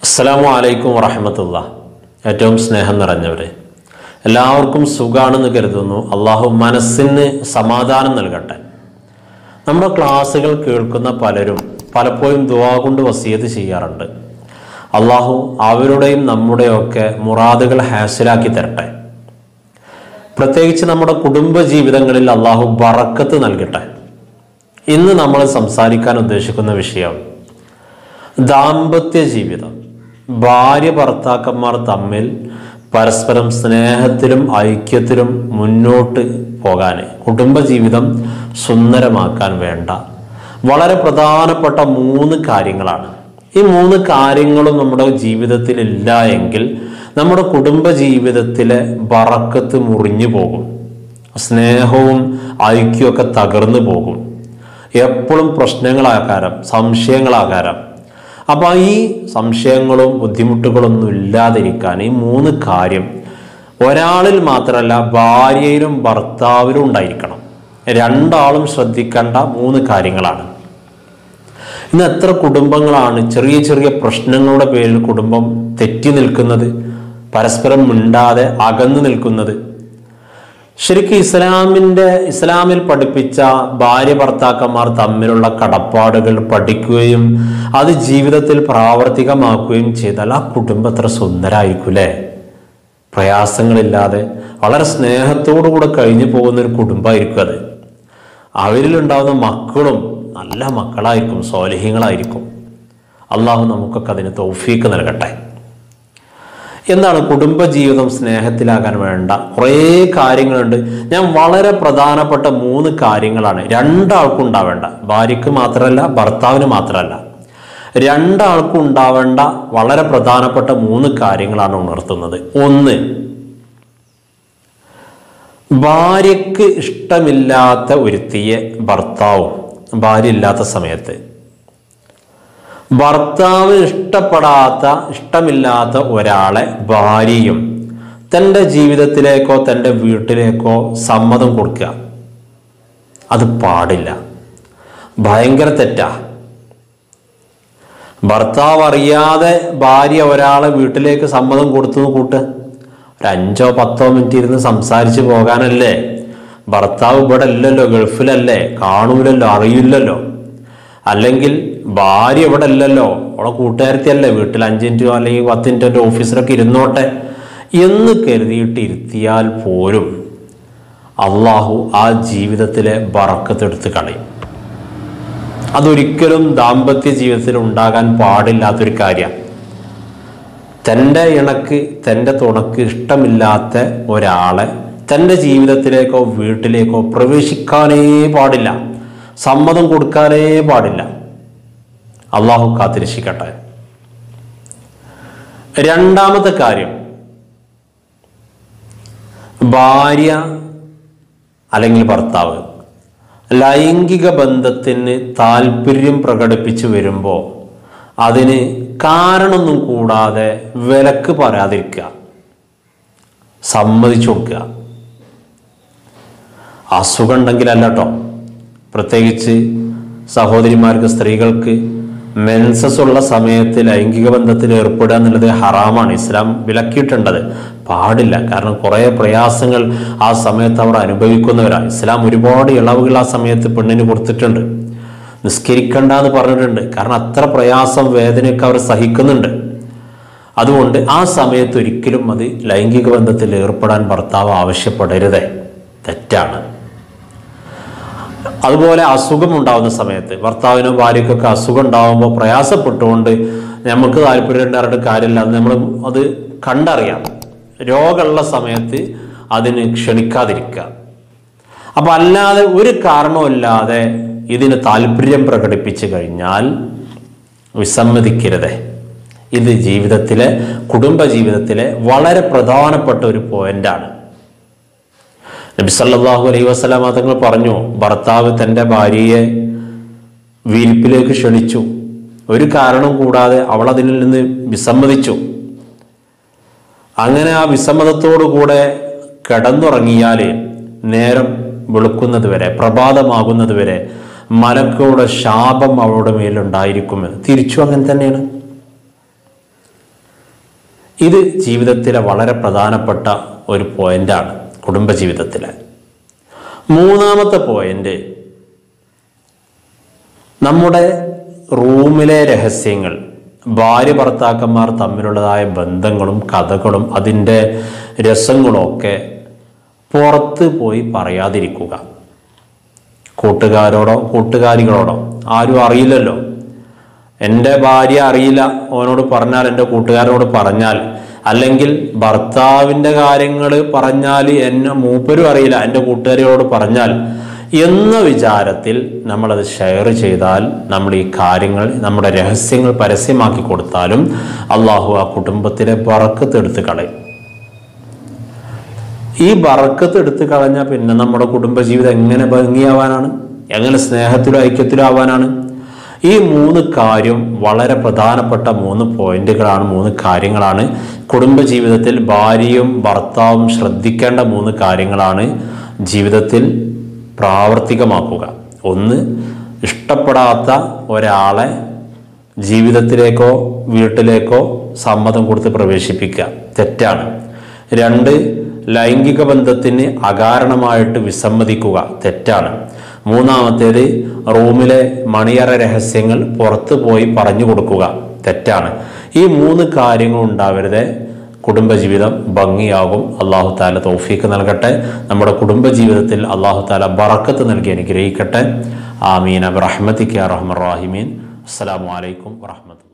അസ്സലാമു അലൈക്കും വറഹമത്തുള്ള ഏറ്റവും സ്നേഹം നിറഞ്ഞവരെ എല്ലാവർക്കും സുഖാണെന്ന് കരുതുന്നു അള്ളാഹു മനസ്സിന് സമാധാനം നൽകട്ടെ നമ്മുടെ ക്ലാസ്സുകൾ കേൾക്കുന്ന പലരും പലപ്പോഴും ദുവാ കൊണ്ട് വസീത് ചെയ്യാറുണ്ട് അള്ളാഹു അവരുടെയും നമ്മുടെയൊക്കെ മുറാദുകൾ ഹാസിലാക്കി തരട്ടെ പ്രത്യേകിച്ച് നമ്മുടെ കുടുംബ ജീവിതങ്ങളിൽ അള്ളാഹു ബറക്കത്ത് നൽകട്ടെ ഇന്ന് നമ്മൾ സംസാരിക്കാൻ ഉദ്ദേശിക്കുന്ന വിഷയം ദാമ്പത്യ ജീവിതം ഭാര്യ ഭർത്താക്കന്മാർ തമ്മിൽ പരസ്പരം സ്നേഹത്തിലും ഐക്യത്തിലും മുന്നോട്ട് പോകാൻ കുടുംബജീവിതം സുന്ദരമാക്കാൻ വേണ്ട വളരെ പ്രധാനപ്പെട്ട മൂന്ന് കാര്യങ്ങളാണ് ഈ മൂന്ന് കാര്യങ്ങളും നമ്മുടെ ജീവിതത്തിൽ ഇല്ല എങ്കിൽ നമ്മുടെ കുടുംബ ജീവിതത്തിലെ ബറക്കത്ത് മുറിഞ്ഞു പോകും സ്നേഹവും ഐക്യമൊക്കെ തകർന്നു പോകും എപ്പോഴും പ്രശ്നങ്ങളാകാരം സംശയങ്ങളാകാരം അപ്പോൾ ഈ സംശയങ്ങളും ബുദ്ധിമുട്ടുകളൊന്നും ഇല്ലാതിരിക്കാൻ ഈ മൂന്ന് കാര്യം ഒരാളിൽ മാത്രമല്ല ഭാര്യയിലും ഭർത്താവിലും ഉണ്ടായിരിക്കണം രണ്ടാളും ശ്രദ്ധിക്കേണ്ട മൂന്ന് കാര്യങ്ങളാണ് ഇന്ന് എത്ര കുടുംബങ്ങളാണ് ചെറിയ ചെറിയ പ്രശ്നങ്ങളുടെ പേരിൽ കുടുംബം തെറ്റി നിൽക്കുന്നത് പരസ്പരം മിണ്ടാതെ അകന്നു നിൽക്കുന്നത് ശരിക്കും ഇസ്ലാമിൻ്റെ ഇസ്ലാമിൽ പഠിപ്പിച്ച ഭാര്യ ഭർത്താക്കന്മാർ തമ്മിലുള്ള കടപ്പാടുകൾ പഠിക്കുകയും അത് ജീവിതത്തിൽ പ്രാവർത്തികമാക്കുകയും ചെയ്താൽ ആ കുടുംബം എത്ര സുന്ദരായിരിക്കും അല്ലേ പ്രയാസങ്ങളില്ലാതെ വളരെ സ്നേഹത്തോടുകൂടെ കഴിഞ്ഞു പോകുന്ന ഒരു കുടുംബമായിരിക്കും അത് അവരിലുണ്ടാവുന്ന മക്കളും നല്ല മക്കളായിരിക്കും സ്വാലിഹ്യങ്ങളായിരിക്കും അള്ളാഹു നമുക്കൊക്കെ അതിന് തൗഫീക്ക് നൽകട്ടെ എന്താണ് കുടുംബജീവിതം സ്നേഹത്തിലാകാൻ വേണ്ട കുറേ കാര്യങ്ങളുണ്ട് ഞാൻ വളരെ പ്രധാനപ്പെട്ട മൂന്ന് കാര്യങ്ങളാണ് രണ്ടാൾക്കും ഉണ്ടാവേണ്ട ഭാര്യയ്ക്ക് മാത്രമല്ല ഭർത്താവിന് മാത്രമല്ല രണ്ടാൾക്കും ഉണ്ടാവേണ്ട വളരെ പ്രധാനപ്പെട്ട മൂന്ന് കാര്യങ്ങളാണ് ഉണർത്തുന്നത് ഒന്ന് ഭാര്യയ്ക്ക് ഇഷ്ടമില്ലാത്ത ഒരുത്തിയെ ഭർത്താവും ഭാര്യ ഇല്ലാത്ത സമയത്ത് ഭർത്താവ് ഇഷ്ടപ്പെടാത്ത ഇഷ്ടമില്ലാത്ത ഒരാളെ ഭാര്യയും തൻ്റെ ജീവിതത്തിലേക്കോ തൻ്റെ വീട്ടിലേക്കോ സമ്മതം കൊടുക്കുക അത് പാടില്ല ഭയങ്കര തെറ്റാ ഭർത്താവ് അറിയാതെ ഭാര്യ ഒരാളെ വീട്ടിലേക്ക് സമ്മതം കൊടുത്തു കൂട്ട് ഒരു അഞ്ചോ പത്തോ മിനിറ്റ് ഇരുന്ന് സംസാരിച്ച് പോകാനല്ലേ ഭർത്താവ് ഇവിടെ അല്ലല്ലോ ഗൾഫിലല്ലേ കാണൂലല്ലോ അറിയില്ലല്ലോ അല്ലെങ്കിൽ ഭാര്യ ഇവിടെ അല്ലല്ലോ അവളെ കൂട്ടുകാരത്തിയല്ലേ വീട്ടിൽ അഞ്ച് മിനിറ്റോ അല്ലെങ്കിൽ പത്ത് മിനിറ്റോ ഓഫീസിലൊക്കെ ഇരുന്നോട്ടെ എന്ന് കരുതിയിട്ട് ഇരുത്തിയാൽ പോലും അള്ളാഹു ആ ജീവിതത്തിലെ ബറക്കത്തെടുത്ത് കളയും അതൊരിക്കലും ദാമ്പത്യ ജീവിതത്തിൽ ഉണ്ടാകാൻ പാടില്ലാത്തൊരു കാര്യമാണ് തൻ്റെ ഇണക്ക് തൻ്റെ തുണക്ക് ഇഷ്ടമില്ലാത്ത ഒരാളെ തൻ്റെ ജീവിതത്തിലേക്കോ വീട്ടിലേക്കോ പ്രവേശിക്കാനേ പാടില്ല സമ്മതം കൊടുക്കാനേ പാടില്ല അള്ളാഹു കാത്തിരക്ഷിക്കട്ടെ രണ്ടാമത്തെ കാര്യം ഭാര്യ അല്ലെങ്കിൽ ഭർത്താവ് ലൈംഗിക ബന്ധത്തിന് താല്പര്യം പ്രകടിപ്പിച്ചു വരുമ്പോൾ അതിന് കാരണമൊന്നും കൂടാതെ വിലക്ക് പറയാതിരിക്കുക സമ്മതിച്ചു കൊടുക്കുക അസുഖം ഉണ്ടെങ്കിലല്ല കേട്ടോ പ്രത്യേകിച്ച് സഹോദരിമാർക്ക് സ്ത്രീകൾക്ക് മെൻസസ് ഉള്ള സമയത്ത് ലൈംഗിക ബന്ധത്തിൽ ഏർപ്പെടുക എന്നുള്ളത് ഹറാമാണ് ഇസ്ലാം വിലക്കിയിട്ടുണ്ടത് പാടില്ല കാരണം കുറേ പ്രയാസങ്ങൾ ആ സമയത്ത് അവർ അനുഭവിക്കുന്നവരാണ് ഇസ്ലാം ഒരുപാട് ഇളവുകൾ ആ സമയത്ത് പെണ്ണിന് കൊടുത്തിട്ടുണ്ട് നിസ്കരിക്കണ്ട എന്ന് പറഞ്ഞിട്ടുണ്ട് കാരണം അത്ര പ്രയാസം വേദനയൊക്കെ അവർ സഹിക്കുന്നുണ്ട് അതുകൊണ്ട് ആ സമയത്ത് ഒരിക്കലും അത് ലൈംഗിക ബന്ധത്തിൽ ഏർപ്പെടാൻ ഭർത്താവ് ആവശ്യപ്പെടരുത് തെറ്റാണ് അതുപോലെ അസുഖം ഉണ്ടാവുന്ന സമയത്ത് ഭർത്താവിനോ ഭാര്യയ്ക്കൊക്കെ അസുഖം ഉണ്ടാകുമ്പോൾ പ്രയാസപ്പെട്ടുകൊണ്ട് നമുക്ക് താല്പര്യം ഉണ്ടായിട്ട് കാര്യമില്ല അത് നമ്മൾ അത് കണ്ടറിയാം രോഗമുള്ള സമയത്ത് അതിന് ക്ഷണിക്കാതിരിക്കുക അപ്പം അല്ലാതെ ഒരു കാരണമില്ലാതെ ഇതിന് താല്പര്യം പ്രകടിപ്പിച്ചു കഴിഞ്ഞാൽ വിസമ്മതിക്കരുത് ഇത് ജീവിതത്തിലെ കുടുംബ ജീവിതത്തിലെ വളരെ പ്രധാനപ്പെട്ട ഒരു പോയിന്റാണ് നബി സല്ലല്ലാഹു അലൈഹി വസല്ലമ തങ്ങൾ പറഞ്ഞു ഭർത്താവ് തൻ്റെ ഭാര്യയെ വീൽപ്പിലേക്ക് ക്ഷണിച്ചു ഒരു കാരണം കൂടാതെ അവൾ അതിൽ നിന്ന് വിസമ്മതിച്ചു അങ്ങനെ ആ വിസമ്മതത്തോടു കൂടെ കിടന്നുറങ്ങിയാൽ നേരം വെളുക്കുന്നത് വരെ പ്രഭാതമാകുന്നത് വരെ മലക്കുകളുടെ ശാപം അവളുടെ മേലുണ്ടായിരിക്കുമെന്ന് തിരിച്ചു അങ്ങനെ തന്നെയാണ് ഇത് ജീവിതത്തിലെ വളരെ പ്രധാനപ്പെട്ട ഒരു പോയിന്റാണ് കുടുംബജീവിതത്തിലെ മൂന്നാമത്തെ പോയിന്റ് നമ്മുടെ റൂമിലെ രഹസ്യങ്ങൾ ഭാര്യ ഭർത്താക്കന്മാർ തമ്മിലുള്ളതായ ബന്ധങ്ങളും കഥകളും അതിൻ്റെ രസങ്ങളും ഒക്കെ പുറത്ത് പോയി പറയാതിരിക്കുക കൂട്ടുകാരോടോ കൂട്ടുകാരികളോടോ ആരും അറിയില്ലല്ലോ എൻ്റെ ഭാര്യ അറിയില്ല ഓനോട് പറഞ്ഞാൽ എൻ്റെ കൂട്ടുകാരോട് പറഞ്ഞാൽ അല്ലെങ്കിൽ ഭർത്താവിൻ്റെ കാര്യങ്ങൾ പറഞ്ഞാൽ എന്നെ മൂപ്പരും അറിയില്ല എൻ്റെ കൂട്ടുകാരികളോട് പറഞ്ഞാൽ എന്ന വിചാരത്തിൽ നമ്മളത് ഷെയർ ചെയ്താൽ നമ്മൾ ഈ കാര്യങ്ങൾ നമ്മുടെ രഹസ്യങ്ങൾ പരസ്യമാക്കി കൊടുത്താലും അള്ളാഹു ആ കുടുംബത്തിലെ ബറക്കത്ത് എടുത്ത് കളയും ഈ ബറക്കത്ത് എടുത്തു കളഞ്ഞാൽ പിന്നെ നമ്മുടെ കുടുംബജീവിതം എങ്ങനെ ഭംഗിയാവാനാണ് എങ്ങനെ സ്നേഹത്തിലും ഐക്യത്തിലും ആവാനാണ് ഈ മൂന്ന് കാര്യം വളരെ പ്രധാനപ്പെട്ട മൂന്ന് പോയിന്റുകളാണ് മൂന്ന് കാര്യങ്ങളാണ് കുടുംബജീവിതത്തിൽ ഭാര്യയും ഭർത്താവും ശ്രദ്ധിക്കേണ്ട മൂന്ന് കാര്യങ്ങളാണ് ജീവിതത്തിൽ പ്രാവർത്തികമാക്കുക ഒന്ന് ഇഷ്ടപ്പെടാത്ത ഒരാളെ ജീവിതത്തിലേക്കോ വീട്ടിലേക്കോ സമ്മതം കൊടുത്ത് പ്രവേശിപ്പിക്കുക തെറ്റാണ് രണ്ട് ലൈംഗിക ബന്ധത്തിന് അകാരണമായിട്ട് വിസമ്മതിക്കുക തെറ്റാണ് മൂന്നാമത്തേത് റൂമിലെ മണിയറ രഹസ്യങ്ങൾ പുറത്തു പോയി പറഞ്ഞു കൊടുക്കുക തെറ്റാണ് ഈ മൂന്ന് കാര്യങ്ങൾ ഉണ്ടാവരുത് കുടുംബജീവിതം ഭംഗിയാകും അള്ളാഹു താല തൗഫീക്ക് നൽകട്ടെ നമ്മുടെ കുടുംബജീവിതത്തിൽ അള്ളാഹു താല ബറക്കത്ത് നൽകി അനുഗ്രഹിക്കട്ടെ ആമീൻ അബ്രഹ്മത്തിക്ക് റഹ്മർ റാഹിമീൻ അസ്സാം വലൈക്കും വാഹമത്തുള്ള